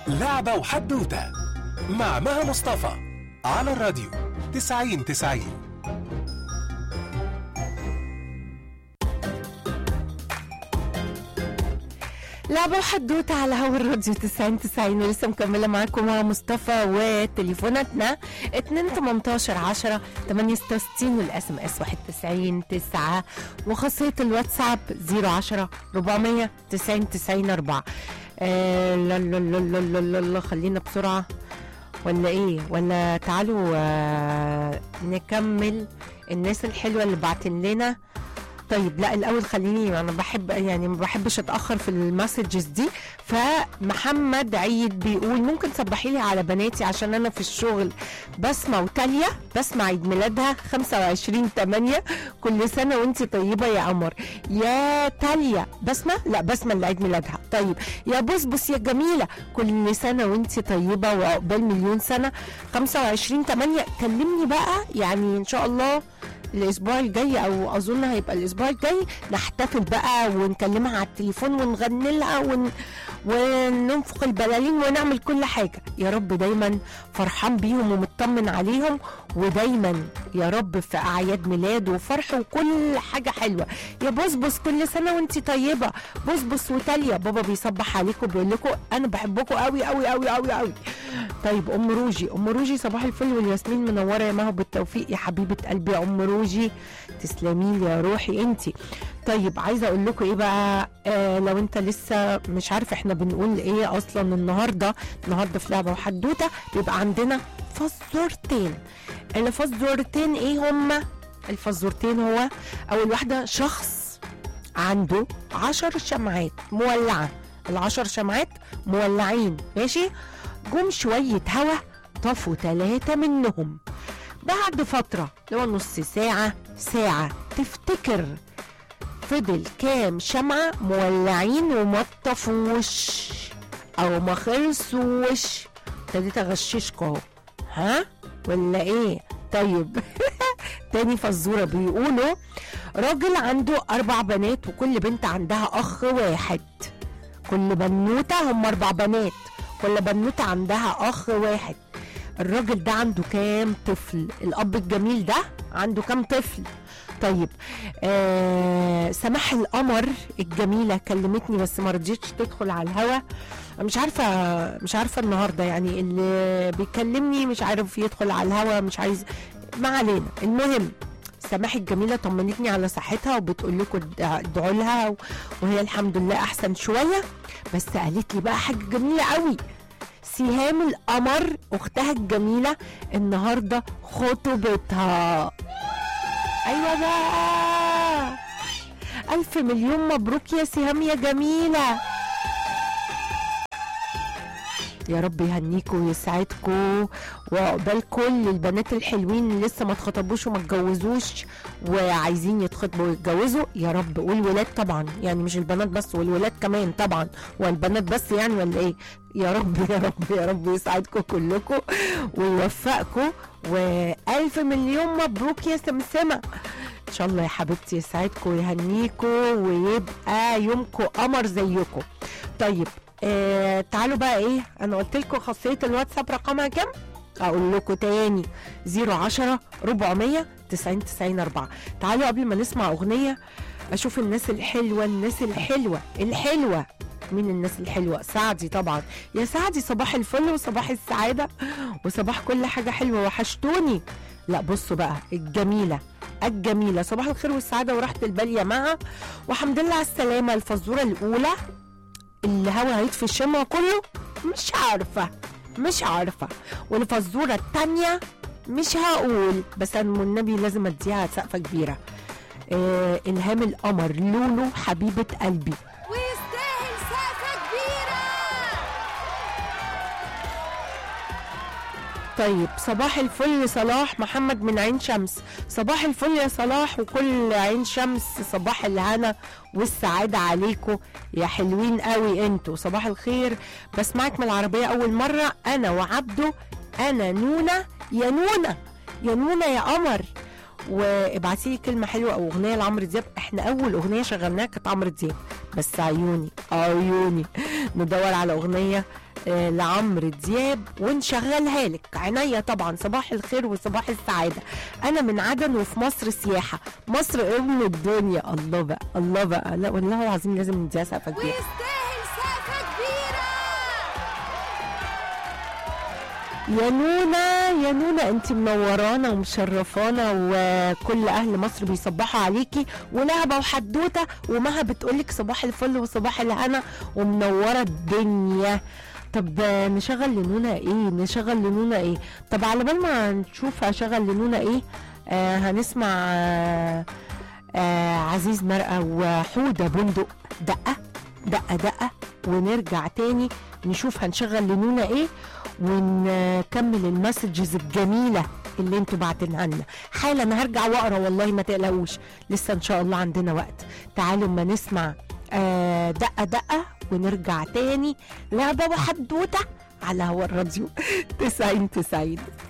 لعبة وحدوتة مع مها مصطفى على الراديو 90 90 لعبة وحدوتة على هوا الراديو 90 90 ولسه مكملة معاكم مع مصطفى وتليفوناتنا 2 18 10 68 والاس ام اس 91 9 وخاصية الواتساب 010 400 90 90 4 آه لا لا لا لا لا لا لا خلينا بسرعة ولا ايه ولا تعالوا آه نكمل الناس الحلوة اللي بعتن لنا طيب لا الاول خليني انا بحب يعني ما بحبش اتاخر في المسجز دي فمحمد عيد بيقول ممكن تصبحي لي على بناتي عشان انا في الشغل بسمه وتاليا بسمه عيد ميلادها 25 8 كل سنه وانت طيبه يا قمر يا تاليا بسمه لا بسمه اللي عيد ميلادها طيب يا بسبس يا جميله كل سنه وانت طيبه وعقبال مليون سنه 25 8 كلمني بقى يعني ان شاء الله الاسبوع الجاي او اظن هيبقى الاسبوع الجاي نحتفل بقى ونكلمها على التليفون ونغني لها ون... وننفخ البلالين ونعمل كل حاجه يا رب دايما فرحان بيهم ومطمن عليهم ودايما يا رب في اعياد ميلاد وفرح وكل حاجه حلوه يا بصبص كل سنه وانت طيبه بصبص وتاليا بابا بيصبح عليكم بيقول لكم انا بحبكم قوي قوي قوي قوي قوي طيب ام روجي ام روجي صباح الفل والياسمين منوره يا مها بالتوفيق يا حبيبه قلبي يا ام روجي تسلمي لي يا روحي انت طيب عايزه اقول لكم ايه بقى آه لو انت لسه مش عارف احنا بنقول ايه اصلا النهارده النهارده في لعبه وحدوته بيبقى عندنا فزورتين الفزورتين ايه هما الفزورتين هو اول واحده شخص عنده عشر شمعات مولعه العشر شمعات مولعين ماشي جم شويه هوا طفوا ثلاثه منهم بعد فترة لو نص ساعة ساعة تفتكر فضل كام شمعة مولعين وما طفوش أو ما خلصوش ابتديت أغششكوا أهو ها ولا إيه؟ طيب تاني فزورة بيقولوا راجل عنده أربع بنات وكل بنت عندها أخ واحد كل بنوتة هم أربع بنات كل بنوتة عندها أخ واحد الراجل ده عنده كام طفل الاب الجميل ده عنده كام طفل طيب آه سماح القمر الجميله كلمتني بس ما رضيتش تدخل على الهوا مش عارفه مش عارفه النهارده يعني اللي بيكلمني مش عارف يدخل على الهوا مش عايز ما علينا المهم سماح الجميله طمنتني على صحتها وبتقول لكم ادعوا لها وهي الحمد لله احسن شويه بس قالت لي بقى حاجه جميله قوي سهام القمر اختها الجميله النهارده خطوبتها ايوه بقى الف مليون مبروك يا سهام يا جميله يا رب يهنيكوا ويسعدكوا وعقبال كل البنات الحلوين اللي لسه ما اتخطبوش وما اتجوزوش وعايزين يتخطبوا ويتجوزوا يا رب والولاد طبعا يعني مش البنات بس والولاد كمان طبعا والبنات بس يعني ولا ايه يا رب يا رب يا رب يسعدكم كلكم ويوفقكم والف مليون مبروك يا سمسمه ان شاء الله يا حبيبتي يسعدكم ويهنيكم ويبقى يومكم قمر زيكم طيب آه تعالوا بقى ايه انا قلت لكم خاصيه الواتساب رقمها كام اقول لكم تاني 010 400 90 90 4 تعالوا قبل ما نسمع اغنيه اشوف الناس الحلوه الناس الحلوه الحلوه مين الناس الحلوه سعدي طبعا يا سعدي صباح الفل وصباح السعاده وصباح كل حاجه حلوه وحشتوني لا بصوا بقى الجميله الجميله صباح الخير والسعاده وراحه البال يا معها وحمد لله على السلامه الفزوره الاولى الهوا هيطفي الشمع كله مش عارفة مش عارفة والفزورة التانية مش هقول بس أنا والنبي لازم اديها سقفة كبيرة آه إلهام القمر لولو حبيبة قلبي ويستاهل سقفة كبيرة طيب صباح الفل صلاح محمد من عين شمس صباح الفل يا صلاح وكل عين شمس صباح الهنا والسعادة عليكم يا حلوين قوي انتوا صباح الخير بسمعك من العربية أول مرة أنا وعبده أنا نونا يا نونا يا نونا يا قمر وابعتي لي كلمه حلوه او اغنيه لعمرو دياب احنا اول اغنيه شغلناها كانت عمرو دياب بس عيوني عيوني ندور على اغنيه آه لعمرو دياب ونشغلها لك عينيا طبعا صباح الخير وصباح السعاده انا من عدن وفي مصر سياحه مصر ام الدنيا الله بقى الله بقى لا والله العظيم لازم نديها سقفه كبيره ويستاهل سقفة كبيرة يا نونا يا نونا انت منورانا ومشرفانا وكل اهل مصر بيصبحوا عليكي ولعبه وحدوته ومها بتقولك صباح الفل وصباح الهنا ومنوره الدنيا طب آه، نشغل لنونا ايه نشغل لنونا ايه طب على بال ما نشوف هشغل لنونا ايه آه هنسمع آه آه عزيز مرقه وحوده بندق دقه دقه دقه ونرجع تاني نشوف هنشغل لنونا ايه ونكمل المسجز الجميله اللي انتوا بعتنها لنا حالا هرجع واقرا والله ما تقلقوش لسه ان شاء الله عندنا وقت تعالوا اما نسمع آه دقه دقه ونرجع تاني لعبه وحدوته على هوا الراديو 90 90